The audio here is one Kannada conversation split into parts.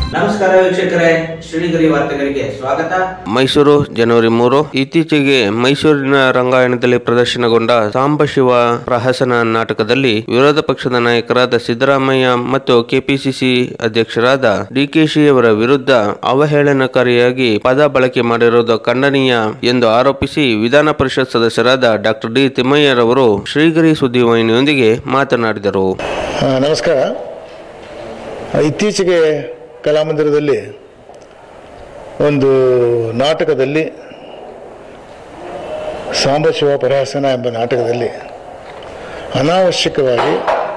ನಮಸ್ಕಾರ ವೀಕ್ಷಕರೇ ಶ್ರೀಗರಿ ವಾರ್ತೆಗಳಿಗೆ ಸ್ವಾಗತ ಮೈಸೂರು ಜನವರಿ ಮೂರು ಇತ್ತೀಚೆಗೆ ಮೈಸೂರಿನ ರಂಗಾಯಣದಲ್ಲಿ ಪ್ರದರ್ಶನಗೊಂಡ ಸಾಂಬಶಿವ ಪ್ರಹಸನ ನಾಟಕದಲ್ಲಿ ವಿರೋಧ ಪಕ್ಷದ ನಾಯಕರಾದ ಸಿದ್ದರಾಮಯ್ಯ ಮತ್ತು ಕೆಪಿಸಿಸಿ ಅಧ್ಯಕ್ಷರಾದ ಡಿಕೆಶಿ ಅವರ ವಿರುದ್ಧ ಅವಹೇಳನಕಾರಿಯಾಗಿ ಪದ ಬಳಕೆ ಮಾಡಿರುವುದು ಖಂಡನೀಯ ಎಂದು ಆರೋಪಿಸಿ ವಿಧಾನ ಪರಿಷತ್ ಸದಸ್ಯರಾದ ಡಾಕ್ಟರ್ ಡಿ ತಿಮ್ಮಯ್ಯರವರು ಶ್ರೀಗರಿ ಸುದ್ದಿವಾಹಿನಿಯೊಂದಿಗೆ ಮಾತನಾಡಿದರು ಆ, ನಮಸ್ಕಾರ ಇತ್ತೀಚೆಗೆ ಕಲಾಮಂದಿರದಲ್ಲಿ ಒಂದು ನಾಟಕದಲ್ಲಿ ಸಾಂಬಶಿವ ಪರಹಾಸನ ಎಂಬ ನಾಟಕದಲ್ಲಿ ಅನಾವಶ್ಯಕವಾಗಿ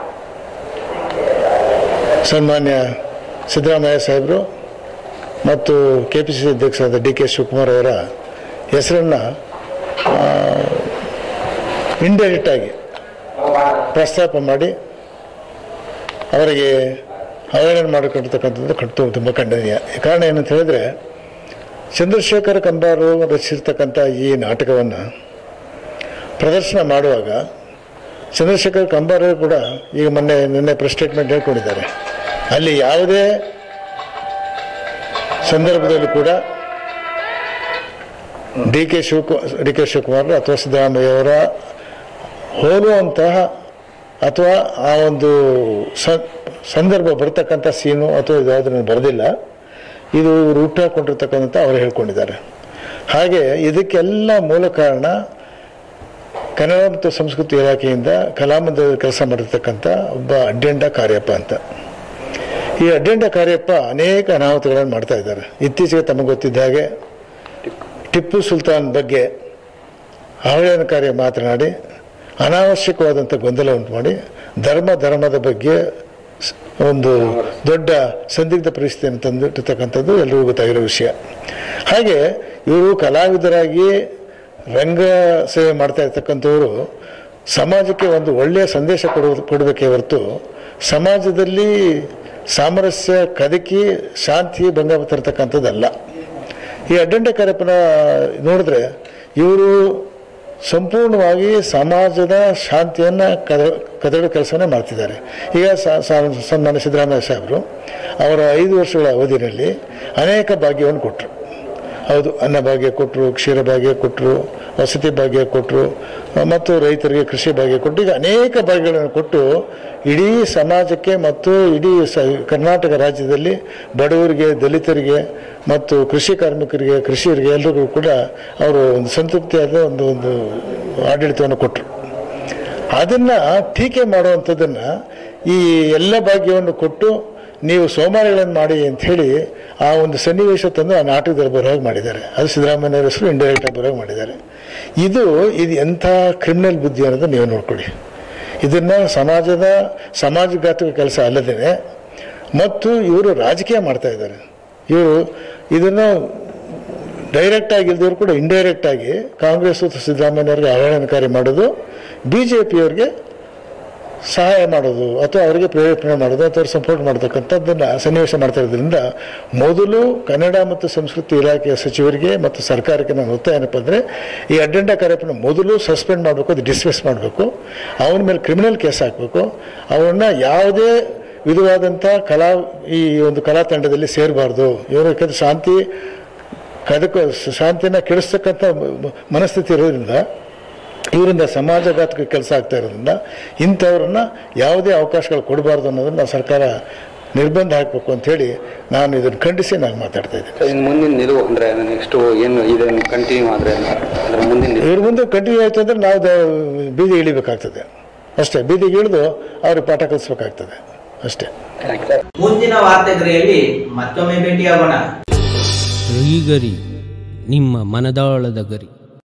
ಸನ್ಮಾನ್ಯ ಸಿದ್ದರಾಮಯ್ಯ ಸಾಹೇಬರು ಮತ್ತು ಕೆ ಪಿ ಸಿ ಸಿ ಅಧ್ಯಕ್ಷರಾದ ಡಿ ಕೆ ಶಿವಕುಮಾರ್ ಅವರ ಹೆಸರನ್ನು ಇಂಡೈರೆಕ್ಟಾಗಿ ಪ್ರಸ್ತಾಪ ಮಾಡಿ ಅವರಿಗೆ ಅವಹೇಳನ ಮಾಡಿಕೊಂಡಿರ್ತಕ್ಕಂಥದ್ದು ಕಟ್ಟು ತುಂಬ ಖಂಡನೀಯ ಕಾರಣ ಏನಂತ ಹೇಳಿದ್ರೆ ಚಂದ್ರಶೇಖರ ಕಂಬಾರು ರಚಿಸಿರ್ತಕ್ಕಂಥ ಈ ನಾಟಕವನ್ನು ಪ್ರದರ್ಶನ ಮಾಡುವಾಗ ಚಂದ್ರಶೇಖರ್ ಕಂಬಾರು ಕೂಡ ಈಗ ಮೊನ್ನೆ ನಿನ್ನೆ ಪ್ರೆಸ್ ಸ್ಟೇಟ್ಮೆಂಟ್ ಹೇಳ್ಕೊಂಡಿದ್ದಾರೆ ಅಲ್ಲಿ ಯಾವುದೇ ಸಂದರ್ಭದಲ್ಲೂ ಕೂಡ ಡಿ ಕೆ ಶಿವಕು ಡಿ ಕೆ ಶಿವಕುಮಾರ್ ಅಥವಾ ಸಿದ್ದರಾಮಯ್ಯವರ ಹೋಲುವಂತಹ ಅಥವಾ ಆ ಒಂದು ಸ- ಸಂದರ್ಭ ಬರ್ತಕ್ಕಂಥ ಸೀನು ಅಥವಾ ಯಾವುದನ್ನು ಬರೆದಿಲ್ಲ ಇದು ಇವರು ಹುಟ್ಟಾಕೊಂಡಿರ್ತಕ್ಕಂಥ ಅವರು ಹೇಳ್ಕೊಂಡಿದ್ದಾರೆ ಹಾಗೆ ಇದಕ್ಕೆಲ್ಲ ಮೂಲ ಕಾರಣ ಕನ್ನಡ ಮತ್ತು ಸಂಸ್ಕೃತಿ ಇಲಾಖೆಯಿಂದ ಕಲಾಮಂದಿರದಲ್ಲಿ ಕೆಲಸ ಮಾಡಿರ್ತಕ್ಕಂಥ ಒಬ್ಬ ಅಡ್ಡೆಂಡ ಕಾರ್ಯಪ್ಪ ಅಂತ ಈ ಅಡ್ಡೆಂಡ ಕಾರ್ಯಪ್ಪ ಅನೇಕ ಅನಾಹುತಗಳನ್ನು ಮಾಡ್ತಾ ಇದ್ದಾರೆ ಇತ್ತೀಚೆಗೆ ತಮಗೆ ಗೊತ್ತಿದ್ದ ಹಾಗೆ ಟಿಪ್ಪು ಸುಲ್ತಾನ್ ಬಗ್ಗೆ ಅವಹೇಳನಕಾರಿ ಮಾತನಾಡಿ ಅನಾವಶ್ಯಕವಾದಂಥ ಗೊಂದಲ ಉಂಟು ಮಾಡಿ ಧರ್ಮ ಧರ್ಮದ ಬಗ್ಗೆ ಸ್- ಒಂದು ದೊಡ್ಡ ಸಂದಿಗ್ಧ ಪರಿಸ್ಥಿತಿಯನ್ನು ತಂದಿಟ್ಟಿರ್ತಕ್ಕಂಥದ್ದು ಎಲ್ರಿಗೂ ಗೊತ್ತಾಗಿರೋ ವಿಷಯ ಹಾಗೆ ಇವರು ಕಲಾವಿದರಾಗಿ ರಂಗ ಸೇವೆ ಮಾಡ್ತಾ ಇರ್ತಕ್ಕಂಥವರು ಸಮಾಜಕ್ಕೆ ಒಂದು ಒಳ್ಳೆಯ ಸಂದೇಶ ಕೊಡ ಕೊಡಬೇಕೇ ಹೊರತು ಸಮಾಜದಲ್ಲಿ ಸಾಮರಸ್ಯ ಕದಕಿ ಶಾಂತಿ ಭಂಗ ತರತಕ್ಕಂಥದ್ದಲ್ಲ ಈ ಅಡ್ಡಂಡ ಕಾರ್ಯಪ್ಪನ ನೋಡಿದ್ರೆ ಇವರು ಸಂಪೂರ್ಣವಾಗಿ ಸಮಾಜದ ಶಾಂತಿಯನ್ನು ಕದ ಕದಡೋ ಕೆಲಸವನ್ನೇ ಮಾಡ್ತಿದ್ದಾರೆ ಈಗ ಸ- ಸ- ಸನ್ಮಾನ್ಯ ಸಿದ್ದರಾಮಯ್ಯ ಸಾಹೇಬರು ಅವರ ಐದು ವರ್ಷಗಳ ಅವಧಿಯಲ್ಲಿ ಅನೇಕ ಭಾಗ್ಯವನ್ನು ಕೊಟ್ಟರು ಹೌದು ಅನ್ನ ಭಾಗ್ಯ ಕೊಟ್ಟರು ಕ್ಷೀರ ಭಾಗ್ಯ ಕೊಟ್ಟರು ವಸತಿ ಭಾಗ್ಯ ಕೊಟ್ಟರು ಮತ್ತು ರೈತರಿಗೆ ಕೃಷಿ ಭಾಗ್ಯ ಕೊಟ್ಟು ಈಗ ಅನೇಕ ಭಾಗ್ಯಗಳನ್ನು ಕೊಟ್ಟು ಇಡೀ ಸಮಾಜಕ್ಕೆ ಮತ್ತು ಇಡೀ ಸ ಕರ್ನಾಟಕ ರಾಜ್ಯದಲ್ಲಿ ಬಡವರಿಗೆ ದಲಿತರಿಗೆ ಮತ್ತು ಕೃಷಿ ಕಾರ್ಮಿಕರಿಗೆ ಕೃಷಿಯರಿಗೆ ಎಲ್ರಿಗೂ ಕೂಡ ಅವರು ಒಂದು ಸಂತೃಪ್ತಿಯಾದ ಒಂದು ಒಂದು ಆಡಳಿತವನ್ನು ಕೊಟ್ಟರು ಅದನ್ನು ಟೀಕೆ ಮಾಡುವಂಥದ್ದನ್ನು ಈ ಎಲ್ಲ ಭಾಗ್ಯವನ್ನು ಕೊಟ್ಟು ನೀವು ಸೋಮಾರಿಗಳನ್ನು ಮಾಡಿ ಅಂಥೇಳಿ ಆ ಒಂದು ಸನ್ನಿವೇಶ ತಂದು ಆ ನಾಟಕದಲ್ಲಿ ಬರೋ ಹಾಗೆ ಮಾಡಿದ್ದಾರೆ ಅದು ಸಿದ್ದರಾಮಯ್ಯವ್ರ ಹೆಸರು ಇಂಡೈರೆಕ್ಟಾಗಿ ಬರೋ ಹಾಗೆ ಮಾಡಿದ್ದಾರೆ ಇದು ಇದು ಎಂಥ ಕ್ರಿಮಿನಲ್ ಬುದ್ಧಿ ಅನ್ನೋದು ನೀವು ನೋಡ್ಕೊಳ್ಳಿ ಇದನ್ನು ಸಮಾಜದ ಸಮಾಜಘಾತಕ ಕೆಲಸ ಅಲ್ಲದೇ ಮತ್ತು ಇವರು ರಾಜಕೀಯ ಮಾಡ್ತಾ ಇದ್ದಾರೆ ಇವರು ಇದನ್ನು ಡೈರೆಕ್ಟ್ ಆಗಿಲ್ದವ್ರು ಕೂಡ ಇಂಡೈರೆಕ್ಟ್ ಆಗಿ ಕಾಂಗ್ರೆಸ್ ಮತ್ತು ಸಿದ್ದರಾಮಯ್ಯವ್ರಿಗೆ ಅವಹೇಳನಕಾರಿ ಮಾಡೋದು ಬಿ ಜೆ ಪಿಯವ್ರಿಗೆ ಸಹಾಯ ಮಾಡೋದು ಅಥವಾ ಅವರಿಗೆ ಪ್ರೇರೇಪಣೆ ಮಾಡೋದು ಅಥವಾ ಸಪೋರ್ಟ್ ಮಾಡ್ತಕ್ಕಂಥದ್ದನ್ನು ಸನ್ನಿವೇಶ ಮಾಡ್ತಾ ಇರೋದ್ರಿಂದ ಮೊದಲು ಕನ್ನಡ ಮತ್ತು ಸಂಸ್ಕೃತಿ ಇಲಾಖೆಯ ಸಚಿವರಿಗೆ ಮತ್ತು ಸರ್ಕಾರಕ್ಕೆ ನಾನು ಒತ್ತಾಯ ಏನಪ್ಪ ಅಂದರೆ ಈ ಅಡ್ಡಂಡ ಕಾರ್ಯಪ್ರನ ಮೊದಲು ಸಸ್ಪೆಂಡ್ ಮಾಡಬೇಕು ಅದು ಡಿಸ್ಮಿಸ್ ಮಾಡಬೇಕು ಅವನ ಮೇಲೆ ಕ್ರಿಮಿನಲ್ ಕೇಸ್ ಹಾಕಬೇಕು ಅವನ್ನ ಯಾವುದೇ ವಿಧವಾದಂಥ ಕಲಾ ಈ ಒಂದು ಕಲಾ ತಂಡದಲ್ಲಿ ಸೇರಬಾರ್ದು ಇವರು ಯಾಕಂದ್ರೆ ಶಾಂತಿ ಕದಕ ಶಾಂತಿನ ಕೆಡಿಸ್ತಕ್ಕಂಥ ಮ- ಮನಸ್ಥಿತಿ ಇರೋದ್ರಿಂದ ಇವರಿಂದ ಸಮಾಜಘಾತಕ ಕೆಲಸ ಆಗ್ತಾ ಇರೋದ್ರಿಂದ ಇಂಥವ್ರನ್ನ ಯಾವುದೇ ಅವಕಾಶಗಳು ಕೊಡಬಾರ್ದು ಅನ್ನೋದನ್ನ ಸರ್ಕಾರ ನಿರ್ಬಂಧ ಹಾಕಬೇಕು ಅಂಥೇಳಿ ನಾನು ಇದನ್ನು ಖಂಡಿಸಿ ನಾನು ಮಾತಾಡ್ತಾ ಇದ್ದೀನಿ ಇನ್ನು ಮುಂದಿನ ನಿಲುವು ಅಂದ್ರೆ ನೆಕ್ಸ್ಟ್ ಏನು ಇದನ್ನು ಕಂಟಿನ್ಯೂ ಆದ್ರೆ ಅದ್ರ ಮುಂದಿನ ನಿಲುವು ಇವ್ರ ಮುಂದೆ ಕಂಟಿನ್ಯೂ ಆಯ್ತು ಅಂದರೆ ನಾವು ದ- ಬೀದಿಗೆ ಇಳಿಬೇಕಾಗ್ತದೆ ಅಷ್ಟೇ ಬೀದಿಗೆ ಇಳಿದು ಅವ್ರಿಗೆ ಪಾಠ ಕಲಿಸ್ಬೇಕಾಗ್ತದೆ ಅಷ್ಟೇ ಮುಂದಿನ ವಾರ್ತೆಗರಿಯಲ್ಲಿ ಮತ್ತೊಮ್ಮೆ ಭೇಟಿಯಾಗೋಣ ಶ್ರೀಗರಿ ನಿಮ್ಮ ಮನದಾಳದ ಗರಿ